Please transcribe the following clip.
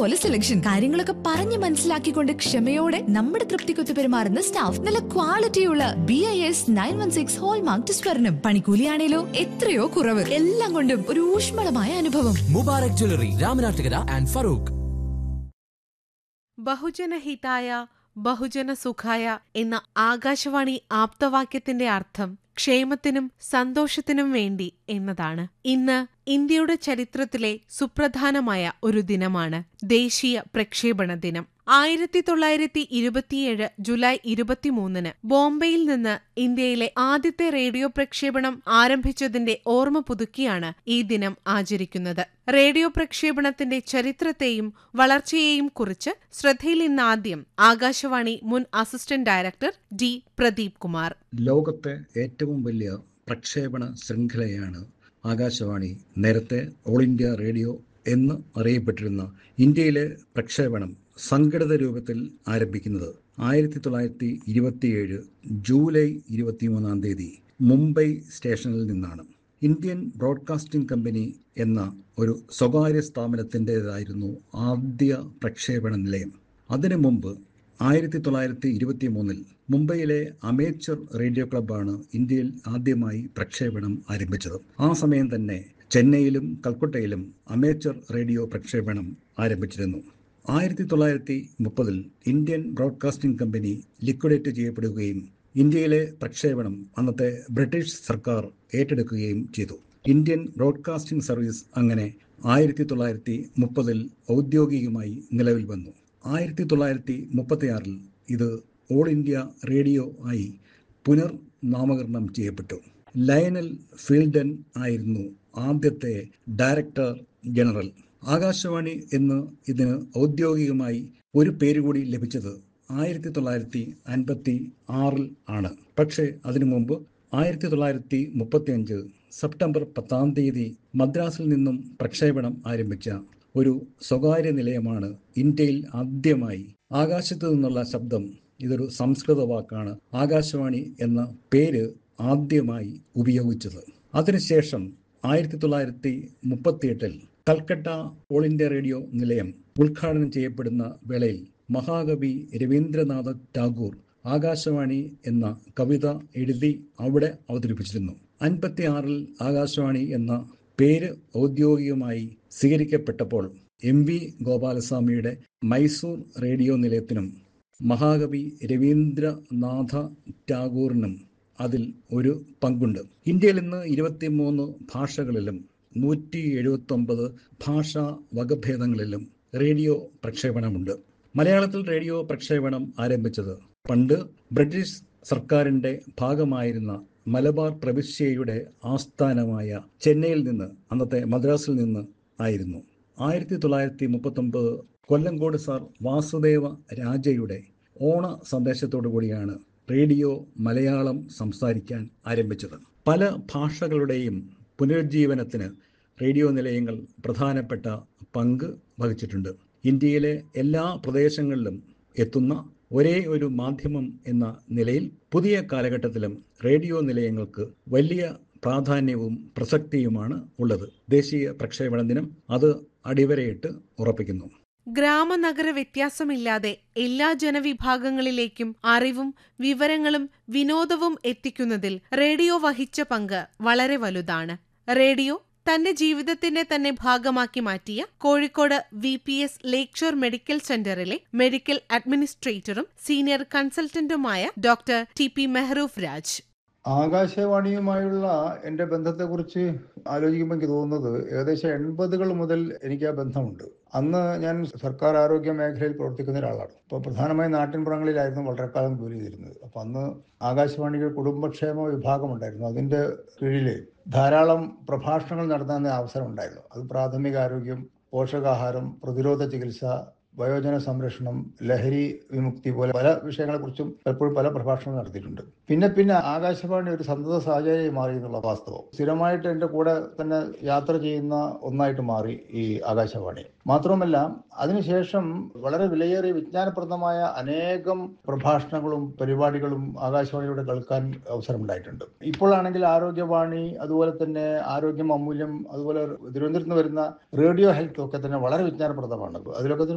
പോലെ സെലക്ഷൻ കാര്യങ്ങളൊക്കെ പറഞ്ഞ് മനസ്സിലാക്കിക്കൊണ്ട് ക്ഷമയോടെ നമ്മുടെ തൃപ്തിക്കൊത്ത് പെരുമാറുന്ന സ്റ്റാഫ് നല്ല ക്വാളിറ്റിയുള്ള B I S nine one six hallmark സ്വർണം പണിക്കൂലിയാണേലോ എത്രയോ കുറവ് എല്ലാം കൊണ്ടും ഒരു ഊഷ്മളമായ അനുഭവം മുബാറക് ജ്വല്ലറി രാമനാട്ടുകര ആൻഡ് ഫറൂഖ് ബഹുജനഹിതായ ബഹുജന സുഖായ എന്ന ആകാശവാണി ആപ്തവാക്യത്തിന്റെ അർത്ഥം ക്ഷേമത്തിനും സന്തോഷത്തിനും വേണ്ടി എന്നതാണ് ഇന്ന് ഇന്ത്യയുടെ ചരിത്രത്തിലെ സുപ്രധാനമായ ഒരു ദിനമാണ് ദേശീയ പ്രക്ഷേപണ ദിനം ആയിരത്തി തൊള്ളായിരത്തി ഇരുപത്തിയേഴ് ജൂലൈ ഇരുപത്തിമൂന്നിന് ബോംബെയിൽ നിന്ന് ഇന്ത്യയിലെ ആദ്യത്തെ റേഡിയോ പ്രക്ഷേപണം ആരംഭിച്ചതിന്റെ ഓർമ്മ പുതുക്കിയാണ് ഈ ദിനം ആചരിക്കുന്നത് റേഡിയോ പ്രക്ഷേപണത്തിന്റെ ചരിത്രത്തെയും വളർച്ചയെയും കുറിച്ച് ശ്രദ്ധയിൽ ഇന്നാദ്യം ആകാശവാണി മുൻ assistant director D Pradeep Kumar ലോകത്തെ ഏറ്റവും വലിയ പ്രക്ഷേപണ ശൃംഖലയാണ് ആകാശവാണി നേരത്തെ ഓൾ ഇന്ത്യ റേഡിയോ എന്ന് അറിയപ്പെട്ടിരുന്ന ഇന്ത്യയിലെ പ്രക്ഷേപണം സംഘടിത രൂപത്തിൽ ആരംഭിക്കുന്നത് ആയിരത്തി തൊള്ളായിരത്തി ഇരുപത്തിയേഴ് ജൂലൈ ഇരുപത്തിമൂന്നാം തീയതി മുംബൈ സ്റ്റേഷനിൽ നിന്നാണ് ഇന്ത്യൻ ബ്രോഡ്കാസ്റ്റിംഗ് കമ്പനി എന്ന ഒരു സ്വകാര്യ സ്ഥാപനത്തിൻ്റെതായിരുന്നു ആദ്യ പ്രക്ഷേപണ നിലയം അതിനു മുമ്പ് ആയിരത്തി തൊള്ളായിരത്തി ഇരുപത്തി മൂന്നിൽ മുംബൈയിലെ അമേച്ചർ റേഡിയോ ക്ലബ്ബാണ് ഇന്ത്യയിൽ ആദ്യമായി പ്രക്ഷേപണം ആരംഭിച്ചത് ആ സമയം തന്നെ ചെന്നൈയിലും കൽക്കട്ടയിലും അമേച്ചർ റേഡിയോ പ്രക്ഷേപണം ആരംഭിച്ചിരുന്നു ആയിരത്തി തൊള്ളായിരത്തി മുപ്പതിൽ ഇന്ത്യൻ ബ്രോഡ്കാസ്റ്റിംഗ് കമ്പനി ലിക്വിഡേറ്റ് ചെയ്യപ്പെടുകയും ഇന്ത്യയിലെ പ്രക്ഷേപണം അന്നത്തെ ബ്രിട്ടീഷ് സർക്കാർ ഏറ്റെടുക്കുകയും ചെയ്തു ഇന്ത്യൻ ബ്രോഡ്കാസ്റ്റിംഗ് സർവീസ് അങ്ങനെ ആയിരത്തി തൊള്ളായിരത്തി മുപ്പതിൽ ഔദ്യോഗികമായി നിലവിൽ വന്നു ആയിരത്തി തൊള്ളായിരത്തി മുപ്പത്തിയാറിൽ ഇത് ഓൾ ഇന്ത്യ റേഡിയോ ആയി പുനർനാമകരണം ചെയ്യപ്പെട്ടു ലയനൽ ഫീൽഡൻ ആയിരുന്നു ആദ്യത്തെ ഡയറക്ടർ ജനറൽ ആകാശവാണി എന്ന് ഇതിന് ഔദ്യോഗികമായി ഒരു പേര് കൂടി ലഭിച്ചത് ആയിരത്തി തൊള്ളായിരത്തി അൻപത്തി ആറിൽ ആണ് പക്ഷേ അതിനു മുമ്പ് ആയിരത്തി തൊള്ളായിരത്തി മുപ്പത്തിയഞ്ച് സെപ്റ്റംബർ പത്താം തീയതി മദ്രാസിൽ നിന്നും പ്രക്ഷേപണം ആരംഭിച്ച ഒരു സ്വകാര്യ നിലയമാണ് ഇന്ത്യയിൽ ആദ്യമായി ആകാശത്തു നിന്നുള്ള ശബ്ദം ഇതൊരു സംസ്കൃത വാക്കാണ് ആകാശവാണി എന്ന പേര് ആദ്യമായി ഉപയോഗിച്ചത് അതിനുശേഷം ആയിരത്തി തൊള്ളായിരത്തി മുപ്പത്തിയെട്ടിൽ കൽക്കട്ട ഓൾ ഇന്ത്യ റേഡിയോ നിലയം ഉദ്ഘാടനം ചെയ്യപ്പെടുന്ന വേളയിൽ മഹാകവി രവീന്ദ്രനാഥ ടാഗോർ ആകാശവാണി എന്ന കവിത എഴുതി അവിടെ അവതരിപ്പിച്ചിരുന്നു അൻപത്തി ആറിൽ ആകാശവാണി എന്ന പേര് ഔദ്യോഗികമായി സ്വീകരിക്കപ്പെട്ടപ്പോൾ എം വി ഗോപാലസ്വാമിയുടെ മൈസൂർ റേഡിയോ നിലയത്തിനും മഹാകവി രവീന്ദ്രനാഥ ടാഗോറിനും അതിൽ ഒരു പങ്കുണ്ട് ഇന്ത്യയിൽ ഇന്ന് ഇരുപത്തിമൂന്ന് ഭാഷകളിലും നൂറ്റി എഴുപത്തൊമ്പത് ഭാഷാ വകഭേദങ്ങളിലും റേഡിയോ പ്രക്ഷേപണമുണ്ട് മലയാളത്തിൽ റേഡിയോ പ്രക്ഷേപണം ആരംഭിച്ചത് പണ്ട് ബ്രിട്ടീഷ് സർക്കാരിൻ്റെ ഭാഗമായിരുന്ന മലബാർ പ്രവിശ്യയുടെ ആസ്ഥാനമായ ചെന്നൈയിൽ നിന്ന് അന്നത്തെ മദ്രാസിൽ നിന്ന് ആയിരുന്നു ആയിരത്തി തൊള്ളായിരത്തി മുപ്പത്തൊമ്പത് കൊല്ലങ്കോട് സാർ വാസുദേവ രാജയുടെ ഓണ സന്ദേശത്തോടു കൂടിയാണ് റേഡിയോ മലയാളം സംസാരിക്കാൻ ആരംഭിച്ചത് പല ഭാഷകളുടെയും പുനരുജ്ജീവനത്തിന് റേഡിയോ നിലയങ്ങൾ പ്രധാനപ്പെട്ട പങ്ക് വഹിച്ചിട്ടുണ്ട് ഇന്ത്യയിലെ എല്ലാ പ്രദേശങ്ങളിലും എത്തുന്ന ഒരേ ഒരു മാധ്യമം എന്ന നിലയിൽ പുതിയ കാലഘട്ടത്തിലും റേഡിയോ നിലയങ്ങൾക്ക് വലിയ പ്രാധാന്യവും പ്രസക്തിയുമാണ് ഉള്ളത് ദേശീയ പ്രക്ഷേപണ ദിനം അത് അടിവരയിട്ട് ഉറപ്പിക്കുന്നു ഗ്രാമനഗര വ്യത്യാസമില്ലാതെ എല്ലാ ജനവിഭാഗങ്ങളിലേക്കും അറിവും വിവരങ്ങളും വിനോദവും എത്തിക്കുന്നതിൽ റേഡിയോ വഹിച്ച പങ്ക് വളരെ വലുതാണ് റേഡിയോ തന്റെ ജീവിതത്തിന്റെ തന്നെ ഭാഗമാക്കി മാറ്റിയ Kozhikode V P S lakeshore medical സെന്ററിലെ മെഡിക്കൽ അഡ്മിനിസ്ട്രേറ്ററും സീനിയർ കൺസൾട്ടന്റുമായ doctor T P Mehroof Raj ആകാശവാണിയുമായുള്ള എൻ്റെ ബന്ധത്തെക്കുറിച്ച് ആലോചിക്കുമ്പോൾ എനിക്ക് തോന്നുന്നത് ഏകദേശം എൺപതുകൾ മുതൽ എനിക്ക് ആ ബന്ധമുണ്ട് അന്ന് ഞാൻ സർക്കാർ ആരോഗ്യ മേഖലയിൽ പ്രവർത്തിക്കുന്ന ഒരാളാണ് അപ്പോൾ പ്രധാനമായും നാട്ടിൻപുറങ്ങളിലായിരുന്നു വളരെ കാലം ജോലി ചെയ്തിരുന്നത് അപ്പോൾ അന്ന് ആകാശവാണിയുടെ കുടുംബക്ഷേമ വിഭാഗമുണ്ടായിരുന്നു അതിൻ്റെ കീഴിൽ ധാരാളം പ്രഭാഷണങ്ങൾ നടത്താൻ അവസരം ഉണ്ടായിരുന്നു അത് പ്രാഥമിക ആരോഗ്യം പോഷകാഹാരം പ്രതിരോധ ചികിത്സ വയോജന സംരക്ഷണം ലഹരി വിമുക്തി പോലെ പല വിഷയങ്ങളെക്കുറിച്ചും പലപ്പോഴും പല പ്രഭാഷണങ്ങൾ നടത്തിയിട്ടുണ്ട് പിന്നെ പിന്നെ ആകാശവാണി ഒരു സന്തത സാഹചര്യം മാറി എന്നുള്ള വാസ്തവം സ്ഥിരമായിട്ട് എൻ്റെ കൂടെ തന്നെ യാത്ര ചെയ്യുന്ന ഒന്നായിട്ട് മാറി ഈ ആകാശവാണി മാത്രവുമല്ല അതിനുശേഷം വളരെ വിലയേറിയ വിജ്ഞാനപ്രദമായ അനേകം പ്രഭാഷണങ്ങളും പരിപാടികളും ആകാശവാണിയുടെ കേൾക്കാൻ അവസരമുണ്ടായിട്ടുണ്ട് ഇപ്പോഴാണെങ്കിൽ ആരോഗ്യവാണി അതുപോലെ തന്നെ ആരോഗ്യം അമൂല്യം അതുപോലെ തിരുവനന്തപുരത്ത് നിന്ന് വരുന്ന റേഡിയോ ഹെൽത്ത് ഒക്കെ തന്നെ വളരെ വിജ്ഞാനപ്രദമാണ് അതിലൊക്കെ